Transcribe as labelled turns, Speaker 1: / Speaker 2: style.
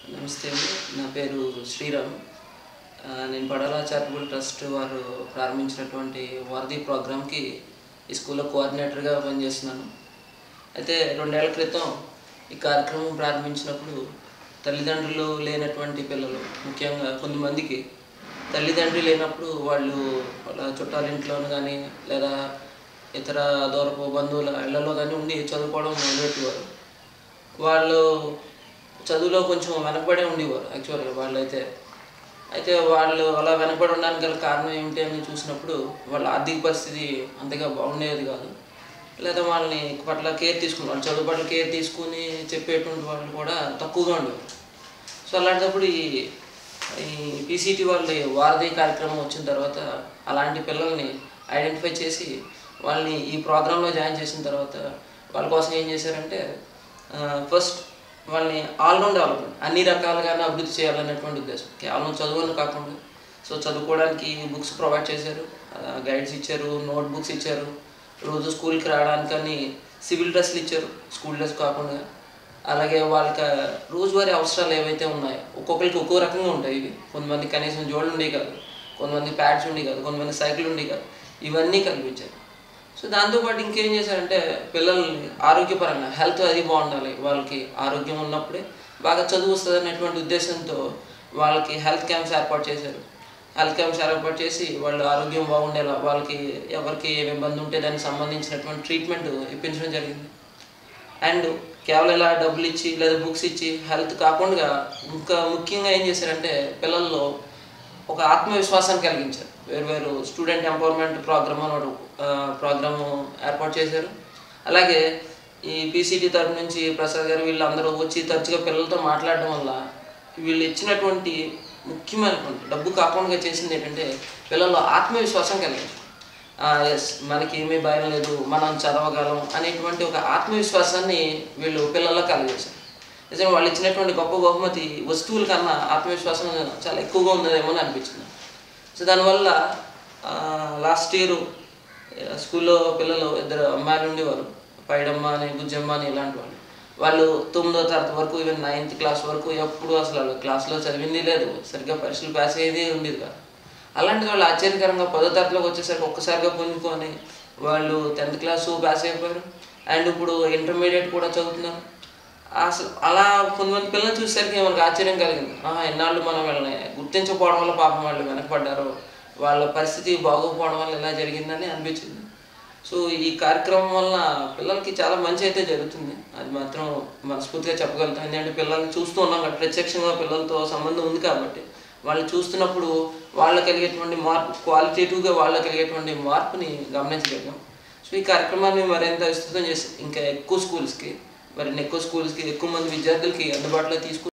Speaker 1: నమస్తే అండి నా పేరు శ్రీరామ్ ఆ, నేను పడాల చారిటబుల్ ట్రస్ట్ వారు ప్రారంభించినటువంటి వారధి ప్రోగ్రామ్కి ఈ స్కూల్లో కోఆర్డినేటర్గా పనిచేస్తున్నాను అయితే రెండేళ్ల క్రితం ఈ కార్యక్రమం ప్రారంభించినప్పుడు తల్లిదండ్రులు లేనటువంటి పిల్లలు ముఖ్యంగా కొంతమందికి తల్లిదండ్రులు లేనప్పుడు వాళ్ళు వాళ్ళ చుట్టాల ఇంట్లోనూ కానీ లేదా ఇతర దూరపు బంధువుల ఇళ్లలో కానీ ఉండి చదువుకోవడం మొదలెట్టేవారు వాళ్ళు చదువులో కొంచెం వెనకబడే ఉండేవారు యాక్చువల్గా వాళ్ళైతే అయితే వాళ్ళు అలా వెనకబడి ఉండడానికి గల కారణం ఏమిటి అని చూసినప్పుడు వాళ్ళ ఆర్థిక పరిస్థితి అంతగా బాగుండేది కాదు లేదా వాళ్ళని పట్ల కేర్ తీసుకుని వాళ్ళ చదువు పట్ల కేర్ తీసుకుని చెప్పేటువంటి వాళ్ళు కూడా తక్కువగా ఉండేవారు సో అలాంటప్పుడు ఈ ఈ పీసీటీ వాళ్ళ వారధి కార్యక్రమం వచ్చిన తర్వాత అలాంటి పిల్లల్ని ఐడెంటిఫై చేసి వాళ్ళని ఈ ప్రోగ్రాంలో జాయిన్ చేసిన తర్వాత వాళ్ళ కోసం ఏం చేశారంటే ఫస్ట్ వాళ్ళని ఆల్రౌండ్ డెవలప్మెంట్ అన్ని రకాలుగానే అభివృద్ధి చేయాలనేటువంటి ఉద్దేశం కేవలం చదువుని కాకుండా సో చదువుకోవడానికి బుక్స్ ప్రొవైడ్ చేశారు గైడ్స్ ఇచ్చారు నోట్ బుక్స్ ఇచ్చారు రోజు స్కూల్కి రావడానికని సివిల్ డ్రెస్లు ఇచ్చారు స్కూల్ డ్రెస్ కాకుండా అలాగే వాళ్ళకి రోజువారీ అవసరాలు ఏవైతే ఉన్నాయో ఒక్కొక్కరికి ఒక్కో రకంగా ఉంటాయి ఇవి కొంతమంది కనీసం జోళ్ళు ఉండేవి కాదు కొంతమంది ప్యాడ్స్ ఉండేవి కాదు కొంతమంది సైకిల్ ఉండేవి కాదు ఇవన్నీ కల్పించారు సో దాంతోపాటు ఇంకేం చేశారంటే పిల్లల్ని ఆరోగ్యపరంగా హెల్త్ అది బాగుండాలి వాళ్ళకి ఆరోగ్యం ఉన్నప్పుడే బాగా చదువు వస్తుంది అనేటువంటి ఉద్దేశంతో వాళ్ళకి హెల్త్ క్యాంప్స్ ఏర్పాటు చేశారు హెల్త్ క్యాంప్స్ ఏర్పాటు చేసి వాళ్ళ ఆరోగ్యం బాగుండేలా వాళ్ళకి ఎవరికి ఏమి ఇబ్బంది ఉంటే దానికి సంబంధించినటువంటి ట్రీట్మెంట్ ఇప్పించడం జరిగింది అండ్ కేవలం ఇలా డబ్బులు ఇచ్చి లేదా బుక్స్ ఇచ్చి హెల్త్ కాకుండా ఇంకా ముఖ్యంగా ఏం చేశారంటే పిల్లల్లో ఒక ఆత్మవిశ్వాసాన్ని కలిగించారు వేరు వేరు స్టూడెంట్ ఎంపవర్మెంట్ ప్రోగ్రామ్ అని ఒకటి ప్రోగ్రామ్ ఏర్పాటు చేశారు అలాగే ఈ పీసీటీ తరపు నుంచి ప్రసాద్ గారు వీళ్ళందరూ వచ్చి తరచుగా పిల్లలతో మాట్లాడడం వల్ల వీళ్ళు ఇచ్చినటువంటి ముఖ్యమైనటువంటి డబ్బు కాకుండా చేసింది ఏంటంటే పిల్లల్లో ఆత్మవిశ్వాసం కలిగించారు ఎస్ మనకి ఏమీ భయం లేదు మనం చదవగలం అనేటువంటి ఒక ఆత్మవిశ్వాసాన్ని వీళ్ళు పిల్లల్లో కలిగేశారు నిజంగా వాళ్ళు ఇచ్చినటువంటి గొప్ప బహుమతి వస్తువుల కన్నా ఆత్మవిశ్వాసం చాలా ఎక్కువగా ఉన్నదేమో అని అనిపించింది సో దానివల్ల లాస్ట్ ఇయర్ స్కూల్లో పిల్లలు ఇద్దరు అమ్మాయిలు ఉండేవారు పైడమ్మ అని బుజ్జమ్మ అని ఇలాంటి వాళ్ళు వాళ్ళు తొమ్మిదో తరగతి వరకు ఈవెన్ నైన్త్ క్లాస్ వరకు ఎప్పుడు అసలు వాళ్ళు క్లాస్లో చదివింది లేదు సరిగ్గా పరీక్షలు పాస్ అయ్యేది ఉండేది కాదు అలాంటి వాళ్ళు ఆశ్చర్యకరంగా పదో తరగతిలోకి వచ్చేసరికి ఒక్కసారిగా పొందుకొని వాళ్ళు టెన్త్ క్లాసు పాస్ అయిపోయారు అండ్ ఇప్పుడు ఇంటర్మీడియట్ కూడా చదువుతున్నారు అసలు అలా కొంతమంది పిల్లలు చూసేసరికి మనకు ఆశ్చర్యం కలిగింది ఆహా, ఎన్నాళ్ళు మనం వీళ్ళని గుర్తించకపోవడం వల్ల పాపం వాళ్ళు వెనకబడ్డారు వాళ్ళ పరిస్థితి బాగోకపోవడం వల్ల ఇలా జరిగిందని అనిపించింది సో ఈ కార్యక్రమం వల్ల పిల్లలకి చాలా మంచి అయితే జరుగుతుంది అది మాత్రం మనస్ఫూర్తిగా చెప్పగలుగుతాం ఎందుకంటే పిల్లల్ని చూస్తూ ఉన్నాం కాబట్టి ప్రత్యక్షంగా పిల్లలతో సంబంధం ఉంది కాబట్టి వాళ్ళు చూస్తున్నప్పుడు వాళ్ళ కలిగేటువంటి మార్పు క్వాలిటేటివ్గా వాళ్ళ కలిగేటువంటి మార్పుని గమనించగలిగాం సో ఈ కార్యక్రమాన్ని మరింత విస్తృతం చేసి ఇంకా ఎక్కువ స్కూల్స్కి మరిన్ని ఎక్కువ స్కూల్స్కి ఎక్కువ మంది విద్యార్థులకి అందుబాటులో తీసుకు